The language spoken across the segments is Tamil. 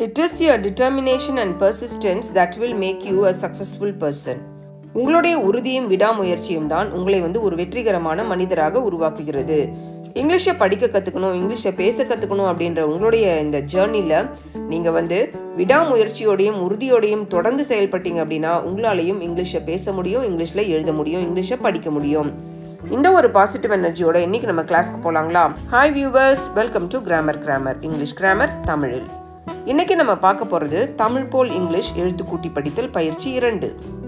It is your determination and persistence that will make you a successful person. உங்களுடைய உறுதியும் விடாமுயற்சியும் தான் உங்களை வந்து ஒரு வெற்றிகரமான மனிதராக உருவாக்குகிறது இங்கிலீஷை படிக்க கற்றுக்கணும் இங்கிலீஷை பேச கற்றுக்கணும் அப்படின்ற உங்களுடைய இந்த ஜேர்னியில் நீங்கள் வந்து விடாமுயற்சியோடையும் உறுதியோடையும் தொடர்ந்து செயல்பட்டீங்க அப்படின்னா உங்களாலையும் இங்கிலீஷை பேச முடியும் இங்கிலீஷில் எழுத முடியும் இங்கிலீஷை படிக்க முடியும் இந்த ஒரு பாசிட்டிவ் எனர்ஜியோட இன்னைக்கு நம்ம கிளாஸ்க்கு போகலாங்களா hi viewers welcome to grammar grammar English grammar தமிழில் இன்னைக்கு நம்ம பார்க்க போகிறது தமிழ் போல் இங்கிலீஷ் எழுத்துக்கூட்டி படித்தல் பயிற்சி இரண்டு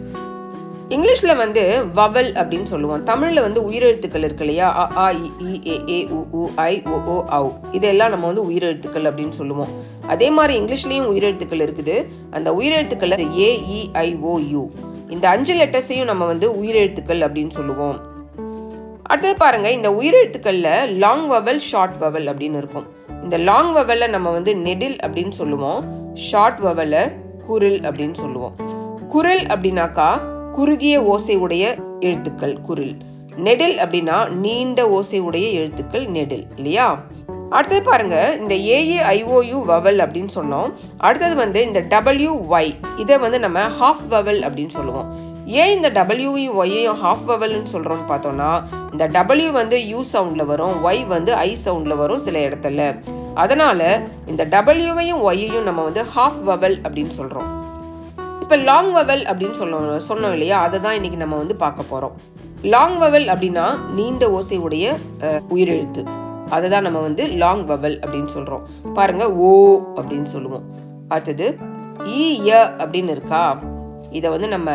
இங்கிலீஷில் வந்து வவல் அப்படின்னு சொல்லுவோம் தமிழில் வந்து உயிரெழுத்துக்கள் இருக்கு இல்லையா அ ஆ இ இ ஏ ஏ உ உ ஐ ஓ ஓ ஔ இதெல்லாம் நம்ம வந்து உயிரெழுத்துக்கள் அப்படின்னு சொல்லுவோம் அதே மாதிரி இங்கிலீஷ்லேயும் உயிரெழுத்துக்கள் இருக்குது அந்த உயிரெழுத்துக்கள் ஏ இ ஐ ஓ யூ இந்த அஞ்சு லெட்டர்ஸையும் நம்ம வந்து உயிரெழுத்துக்கள் அப்படின்னு சொல்லுவோம் அடுத்தது பாருங்க இந்த உயிரெழுத்துக்கள்ல லாங் வவல் ஷார்ட் வவல் அப்படின்னு இருக்கும் இந்த லாங் வவல்ல நம்ம வந்து நெடில் அப்படின்னு சொல்லுவோம் ஷார்ட் வவல குரில் அப்படின்னு சொல்லுவோம் குரில் அப்படின்னாக்கா குறுகிய ஓசை உடைய எழுத்துக்கள் குரில் நெடில் அப்படின்னா நீண்ட ஓசை உடைய எழுத்துக்கள் நெடில் இல்லையா அடுத்தது பாருங்க இந்த ஏஏ ஐஓயு வவல் அப்படின்னு சொன்னோம் அடுத்தது வந்து இந்த டபிள்யூ ஒய் இதை வந்து நம்ம ஹாஃப் வவல் அப்படின்னு சொல்லுவோம் ஏன் இந்த டபிள்யூயும் ஒய்யையும் ஹாஃப் வவல்னு சொல்கிறோம்னு பார்த்தோம்னா இந்த டபிள்யூ வந்து யூ சவுண்டில் வரும் ஒய் வந்து ஐ சவுண்டில் வரும் சில இடத்துல அதனால் இந்த டபிள்யூவையும் ஒய்யையும் நம்ம வந்து ஹாஃப் வவல் அப்படின்னு சொல்கிறோம் இப்போ லாங் வவல் அப்படின்னு சொல்லணும் சொன்னோம் இல்லையா அதை தான் இன்னைக்கு நம்ம வந்து பார்க்க போகிறோம் லாங் வவல் அப்படின்னா நீண்ட ஓசை உடைய அஹ், உயிரெழுத்து அதை தான் நம்ம வந்து லாங் வவல் அப்படின்னு சொல்கிறோம் பாருங்க ஓ அப்படின்னு சொல்லுவோம் அடுத்தது ஈ ய அப்படின்னு இருக்கா இதை வந்து நம்ம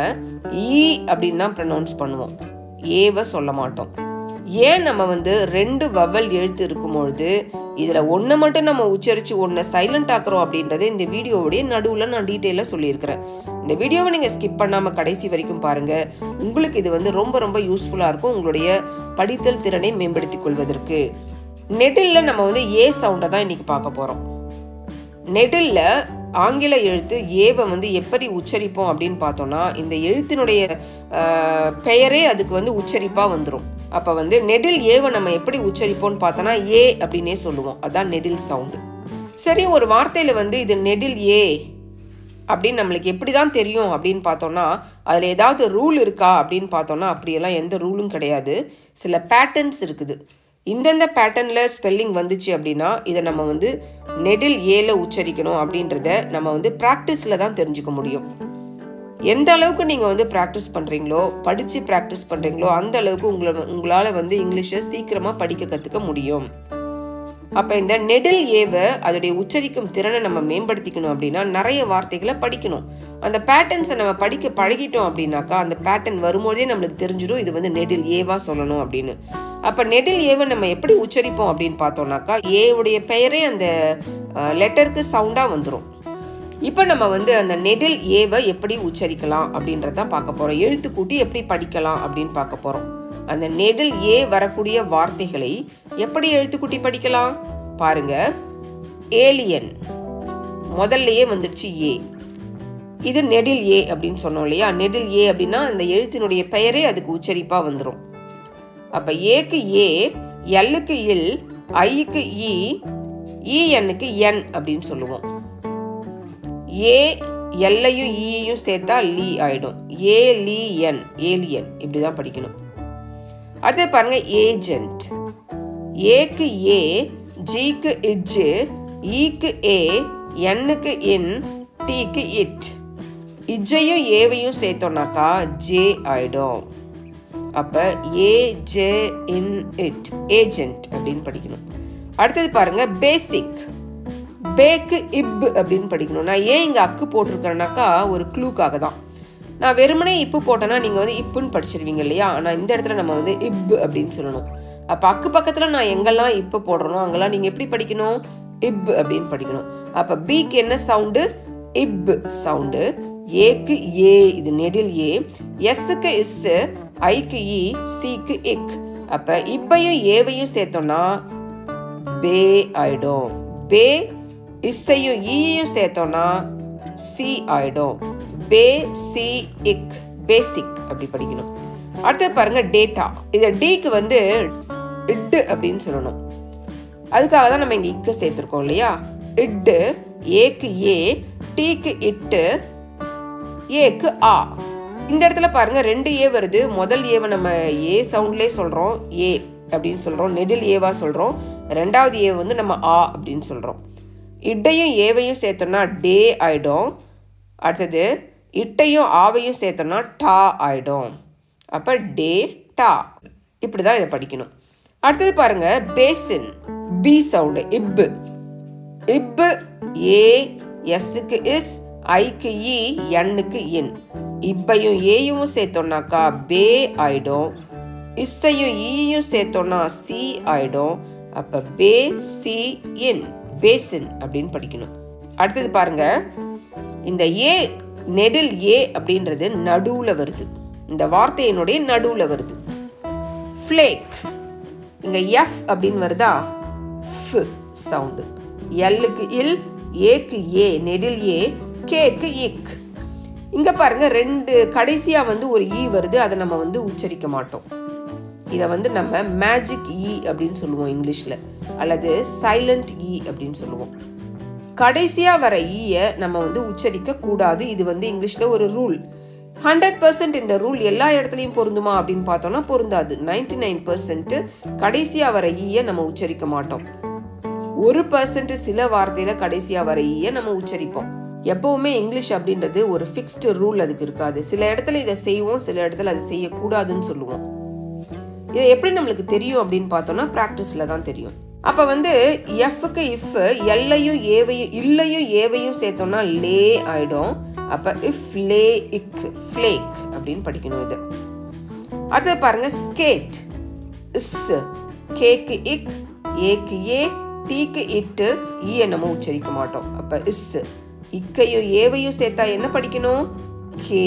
ஈ அப்படின்னு தான் ப்ரனவுன்ஸ் பண்ணுவோம் ஏவை சொல்ல மாட்டோம் ஏன் நம்ம வந்து ரெண்டு வவல் எழுத்து இருக்கும் பொழுது இதில் ஒன்றை மட்டும் நம்ம உச்சரித்து ஒன்றை சைலண்ட் ஆக்குறோம் அப்படின்றத இந்த வீடியோவுடைய நடுவில் நான் டீட்டெயிலாக சொல்லியிருக்கிறேன் இந்த வீடியோவை நீங்கள் ஸ்கிப் பண்ணாமல் கடைசி வரைக்கும் பாருங்கள் உங்களுக்கு இது வந்து ரொம்ப ரொம்ப யூஸ்ஃபுல்லாக இருக்கும் உங்களுடைய படித்தல் திறனை மேம்படுத்திக் கொள்வதற்கு நெடில்ல நம்ம வந்து ஏ சவுண்டை தான் இன்னைக்கு பார்க்க போகிறோம் நெடில்ல ஆங்கில எழுத்து ஏவை வந்து எப்படி உச்சரிப்போம் அப்படின்னு பார்த்தோம்னா இந்த எழுத்தினுடைய ஆஹ், பெயரே அதுக்கு வந்து உச்சரிப்பாக வந்துடும் அப்போ வந்து நெடில் ஏவை நம்ம எப்படி உச்சரிப்போம்னு பார்த்தோன்னா ஏ அப்படின்னே சொல்லுவோம் அதான் நெடில் சவுண்டு சரி ஒரு வார்த்தையில் வந்து இது நெடில் ஏ அப்படின்னு நம்மளுக்கு எப்படி தான் தெரியும் அப்படின்னு பார்த்தோம்னா அதில் ஏதாவது ரூல் இருக்கா அப்படின்னு பார்த்தோம்னா அப்படியெல்லாம் எந்த ரூலும் கிடையாது சில பேட்டர்ன்ஸ் இருக்குது இந்தந்த பேட்டர்னில் ஸ்பெல்லிங் வந்துச்சு அப்படின்னா இதை நம்ம வந்து நெடில் ஏல உச்சரிக்கணும் அப்படின்றத நம்ம வந்து ப்ராக்டிஸில் தான் தெரிஞ்சுக்க முடியும் எந்த அளவுக்கு நீங்கள் வந்து ப்ராக்டிஸ் பண்ணுறீங்களோ படித்து ப்ராக்டிஸ் பண்ணுறீங்களோ அந்த அளவுக்கு உங்களை உங்களால் வந்து இங்கிலீஷை சீக்கிரமாக படிக்க கற்றுக்க முடியும் அப்போ இந்த நெடில் ஏவை அதோடைய உச்சரிக்கும் திறனை நம்ம மேம்படுத்திக்கணும் அப்படின்னா நிறைய வார்த்தைகளை படிக்கணும் அந்த பேட்டர்ன்ஸை நம்ம படிக்க பழகிட்டோம் அப்படின்னாக்கா அந்த பேட்டர்ன் வரும்போதே நம்மளுக்கு தெரிஞ்சிடும் இது வந்து நெடில் ஏவா சொல்லணும் அப்படின்னு அப்போ நெடில் ஏவை நம்ம எப்படி உச்சரிப்போம் அப்படின்னு பார்த்தோம்னாக்கா ஏவுடைய பெயரே அந்த லெட்டருக்கு சவுண்டாக வந்துடும் இப்போ நம்ம வந்து அந்த நெடில் ஏவை எப்படி உச்சரிக்கலாம் அப்படின்றதான் பார்க்க போகிறோம் எழுத்து கூட்டி எப்படி படிக்கலாம் அப்படின்னு பார்க்க போகிறோம் அந்த நெடில் ஏ வரக்கூடிய வார்த்தைகளை எப்படி எழுத்துக்கூட்டி படிக்கலாம் பாருங்க ஏலியன் முதல்லயே வந்துடுச்சு ஏ இது நெடில் ஏ அப்படின்னு சொன்னோம் இல்லையா நெடில் ஏ அப்படின்னா அந்த எழுத்தினுடைய பெயரே அதுக்கு உச்சரிப்பாக வந்துடும் அப்போ ஏக்கு ஏ எல்லுக்கு இல் ஐக்கு இ இஎன்னுக்கு என் அப்படின்னு சொல்லுவோம் ஏ எல்லையும் ஈயையும் சேர்த்தா லீ ஆயிடும் ஏ லீ என் ஏலியன் இப்படி தான் படிக்கணும் அடுத்து பாருங்க ஏஜென்ட் ஏக்கு ஏ ஜிக்கு இஜ்ஜு ஈக்கு ஏ எண்ணுக்கு இன் டீக்கு இட் இஜ்ஜையும் ஏவையும் சேர்த்தோம்னாக்கா ஜே ஆயிடும் அப்ப A J in it agent அப்படின்னு படிக்கணும் அடுத்தது பாருங்க பேசிக் பேக்கு இப் அப்படின்னு படிக்கணும் நான் ஏன் இங்கே அக்கு போட்டிருக்கேன்னாக்கா ஒரு க்ளூக்காக தான் நான் வெறுமனே இப்பு போட்டேன்னா நீங்கள் வந்து இப்புன்னு படிச்சிருவீங்க இல்லையா ஆனால் இந்த இடத்துல நம்ம வந்து இப் அப்படின்னு சொல்லணும் அப்போ அக்கு பக்கத்தில் நான் எங்கெல்லாம் இப்போ போடுறனோ அங்கெல்லாம் நீங்கள் எப்படி படிக்கணும் இப் அப்படின்னு படிக்கணும் அப்போ பிக்கு என்ன சவுண்டு இப் சவுண்டு ஏக்கு ஏ இது நெடில் ஏ எஸ்ஸுக்கு இஸ் ஐக்கு இ சிக்கு இக் அப்போ இப்பையும் ஏவையும் சேர்த்தோம்னா பே ஆயிடும் பே இஸ்ஸையும் ஈயையும் சேர்த்தோம்னா சி ஆயிடும் பே சி இக் பேசிக் அப்படி படிக்கணும் அடுத்தது பாருங்க டேட்டா இதை டிக்கு வந்து இட்டு அப்படின்னு சொல்லணும் அதுக்காக தான் நம்ம இங்கே இக்க சேர்த்துருக்கோம் இல்லையா இட்டு ஏக்கு ஏ டீக்கு இட்டு ஏக்கு ஆ இந்த இடத்துல பாருங்க ரெண்டு ஏ வருது முதல் ஏவை நம்ம ஏ சவுண்ட்லேயே சொல்கிறோம் ஏ அப்படின்னு சொல்கிறோம் நெடில் ஏவா சொல்கிறோம் ரெண்டாவது ஏ வந்து நம்ம ஆ அப்படின்னு சொல்கிறோம் இட்டையும் ஏவையும் சேர்த்தோம்னா டே ஆயிடும் அடுத்தது இட்டையும் ஆவையும் சேர்த்தோம்னா டா ஆயிடும் அப்போ டே டா இப்படி தான் இதை படிக்கணும் அடுத்தது பாருங்க பேசின் பி சவுண்டு இப்பு இப்பு ஏ எஸ்ஸுக்கு இஸ் ஐக்கு இ எண்ணுக்கு இன் இப்பையும் ஏயும் சேர்த்தோம்னாக்கா பே ஆயிடும் இஸ்ஸையும் ஈயும் சேர்த்தோம்னா சி ஆயிடும் அப்ப பே சி இன் பேசின் அப்படின்னு படிக்கணும் அடுத்தது பாருங்க இந்த ஏ நெடில் ஏ அப்படின்றது நடுவுல வருது இந்த வார்த்தையினுடைய நடுவுல வருது ஃப்ளேக் இங்க எஃப் அப்படின்னு வருதா ஃப் சவுண்டு எல்லுக்கு இல் ஏக்கு ஏ நெடில் ஏ கேக்கு இக் இங்க பாருங்க ரெண்டு கடைசியா வந்து ஒரு ஈ வருது அதை நம்ம வந்து உச்சரிக்க மாட்டோம் இதை வந்து நம்ம மேஜிக் இ அப்படின்னு சொல்லுவோம் இங்கிலீஷ்ல அல்லது சைலண்ட் இ அப்படின்னு சொல்லுவோம் கடைசியா வர ஈயை நம்ம வந்து உச்சரிக்க கூடாது இது வந்து இங்கிலீஷ்ல ஒரு ரூல் ஹண்ட்ரட் பர்சன்ட் இந்த ரூல் எல்லா இடத்துலையும் பொருந்துமா அப்படின்னு பார்த்தோம்னா பொருந்தாது நைன்டி நைன் பர்சன்ட் கடைசியா வர ஈயை நம்ம உச்சரிக்க மாட்டோம் ஒரு பர்சன்ட் சில வார்த்தையில கடைசியா வர ஈயை நம்ம உச்சரிப்போம் எப்பவுமே இங்கிலீஷ் அப்படின்றது ஒரு ஃபிக்ஸ்டு ரூல் அதுக்கு இருக்காது சில இடத்துல இதை செய்வோம் சில இடத்துல அதை செய்யக்கூடாதுன்னு சொல்லுவோம் இது எப்படி நம்மளுக்கு தெரியும் அப்படின்னு பார்த்தோம்னா ப்ராக்டிஸில் தான் தெரியும் அப்போ வந்து எஃப்க்கு இஃப் எல்லையும் ஏவையும் இல்லையும் ஏவையும் சேர்த்தோம்னா லே ஆயிடும் அப்போ இஃப் லே இக் ஃப்ளேக் அப்படின்னு படிக்கணும் இது அடுத்தது பாருங்க ஸ்கேட் இஸ் கேக்கு இக் ஏக்கு ஏ டீக்கு இட்டு ஈ நம்ம உச்சரிக்க மாட்டோம் அப்போ இஸ் இக்கையும் ஏவையும் சேர்த்தா என்ன படிக்கணும் கே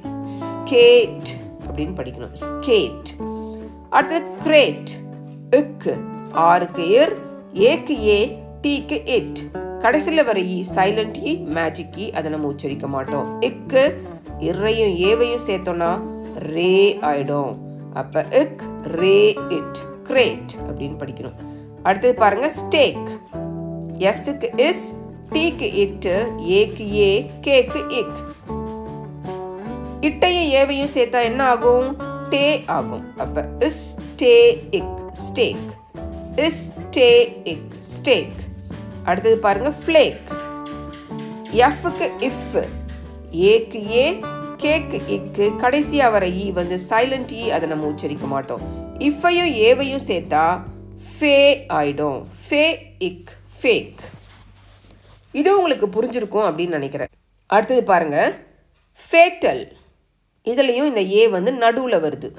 ஸ்கேட் அப்படின்னு படிக்கணும் ஸ்கேட் அடுத்தது கிரேட் இக்கு ஆறுக்கு இர் ஏக்கு ஏ டீக்கு இட் கடைசியில் வர இ சைலண்ட் இ மேஜிக் இ அதை நம்ம உச்சரிக்க மாட்டோம் இக்கு இறையும் ஏவையும் சேர்த்தோம்னா ரே ஆயிடும் அப்ப இக் ரே இட் கிரேட் அப்படின்னு படிக்கணும் அடுத்தது பாருங்க ஸ்டேக் எஸ்க்கு இஸ் டீக்கு இட்டு ஏக்கு ஏ கேக்கு இக் இட்டையும் ஏவையும் சேர்த்தா என்ன ஆகும் டே ஆகும் அப்ப இஸ் டே இக் ஸ்டேக் இஸ் டே இக் ஸ்டேக் அடுத்தது பாருங்க ஃப்ளேக் எஃப்க்கு இஃப் ஏக்கு ஏ கேக்கு இக்கு கடைசியா வர இ வந்து சைலண்ட் இ அதை நம்ம உச்சரிக்க மாட்டோம் இஃபையும் ஏவையும் சேர்த்தா ஃபே ஆயிடும் ஃபே இக் ஃபேக் இது உங்களுக்கு புரிஞ்சிருக்கும் அப்படின்னு நினைக்கிறேன் அடுத்தது பாருங்க ஃபேட்டல் இதுலயும் இந்த ஏ வந்து நடுவில் வருது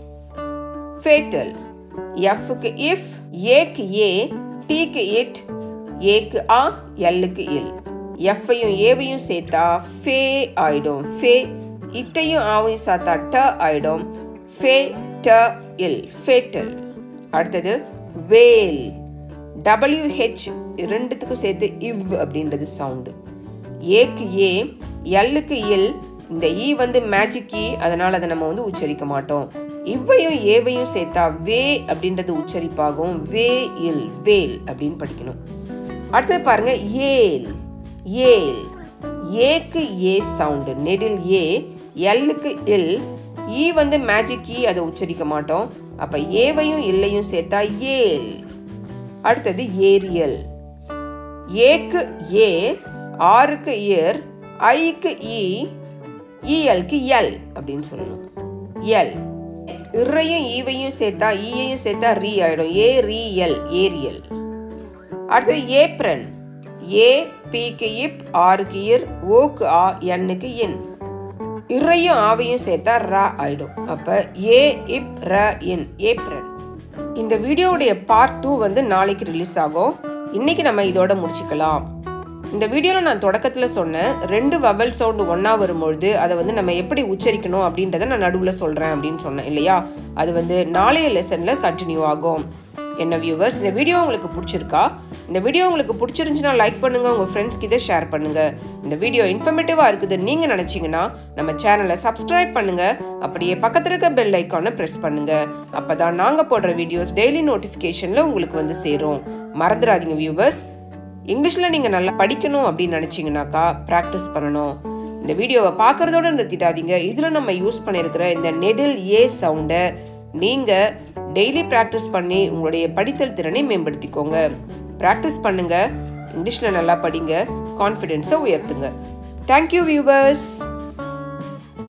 ஃபேட்டல் எஃப்க்கு இஃப் ஏக்கு ஏ டீக்கு இட் ஏக்கு ஆ எல்லுக்கு இல் எஃப்ஐயும் ஏவையும் சேர்த்தா ஃபே ஆயிடும் ஃபே இட்டையும் ஆவையும் சேர்த்தா ட ஆயிடும் ஃபே ட இல் ஃபேட்டல் அடுத்தது வேல் டபிள்யூஹெச் ரெண்டுத்துக்கும் சேர்த்து இவ் அப்படின்றது சவுண்டு ஏக்கு ஏ எல்லுக்கு இல் இந்த ஈ வந்து மேஜிக் ஈ அதனால அதை நம்ம வந்து உச்சரிக்க மாட்டோம் இவ்வையும் ஏவையும் சேர்த்தா வே அப்படின்றது உச்சரிப்பாகும் வே இல் வேல் அப்படின்னு படிக்கணும் அடுத்தது பாருங்க ஏல் ஏல் ஏக்கு ஏ சவுண்டு நெடில் ஏ எல்லுக்கு இல் ஈ வந்து மேஜிக் ஈ அதை உச்சரிக்க மாட்டோம் அப்ப ஏவையும் இல்லையும் சேர்த்தா ஏல் அடுத்தது ஏரியல் ஏக்கு ஏ ஆறுக்கு இயர் ஐக்கு இ இஎல்க்கு எல் அப்படின்னு சொல்லணும் எல் இறையும் ஈவையும் சேர்த்தா ஈயையும் சேர்த்தா ரீ ஆயிடும் ஏ ரீ எல் ஏரியல் அடுத்தது ஏப்ரன் ஏ பிக்கு இப் ஆறுக்கு இர் ஓக்கு ஆ எண்ணுக்கு இன் இறையும் ஆவையும் சேர்த்தா ரா ஆயிடும் அப்ப ஏ இப் ர இன் ஏப்ரன் இந்த வீடியோவுடைய பார்ட் டூ வந்து நாளைக்கு ரிலீஸ் ஆகும் இன்னைக்கு நம்ம இதோட முடிச்சுக்கலாம் இந்த வீடியோவில் நான் தொடக்கத்தில் சொன்னேன் ரெண்டு வவல் சவுண்டு ஒன்றா வரும்பொழுது அதை வந்து நம்ம எப்படி உச்சரிக்கணும் அப்படின்றத நான் நடுவில் சொல்கிறேன் அப்படின்னு சொன்னேன் இல்லையா அது வந்து நாளைய லெசனில் கண்டினியூ ஆகும் என்ன வியூவர்ஸ் இந்த வீடியோ உங்களுக்கு பிடிச்சிருக்கா இந்த வீடியோ உங்களுக்கு பிடிச்சிருந்துச்சுன்னா லைக் பண்ணுங்கள் உங்கள் ஃப்ரெண்ட்ஸ்க்கு இதை ஷேர் பண்ணுங்கள் இந்த வீடியோ இன்ஃபர்மேட்டிவாக இருக்குதுன்னு நீங்கள் நினச்சிங்கன்னா நம்ம சேனலை சப்ஸ்கிரைப் பண்ணுங்கள் அப்படியே பக்கத்தில் இருக்க பெல் ஐக்கானை ப்ரெஸ் பண்ணுங்கள் அப்போ தான் நாங்கள் போடுற வீடியோஸ் டெய்லி நோட்டிஃபிகேஷனில் உங்களுக்கு வந்து சேரும் மறந்துடாதீங்க வியூவர்ஸ் இங்கிலீஷில் நீங்கள் நல்லா படிக்கணும் அப்படின்னு நினச்சிங்கனாக்கா ப்ராக்டிஸ் பண்ணணும் இந்த வீடியோவை பார்க்குறதோட நிறுத்திட்டாதீங்க இதில் நம்ம யூஸ் பண்ணியிருக்கிற இந்த நெடில் ஏ சவுண்டை நீங்கள் டெய்லி ப்ராக்டிஸ் பண்ணி உங்களுடைய படித்தல் திறனை மேம்படுத்திக்கோங்க ப்ராக்டிஸ் பண்ணுங்கள் இங்கிலீஷில் நல்லா படிங்க கான்ஃபிடென்ஸை உயர்த்துங்க தேங்க்யூ வியூவர்ஸ்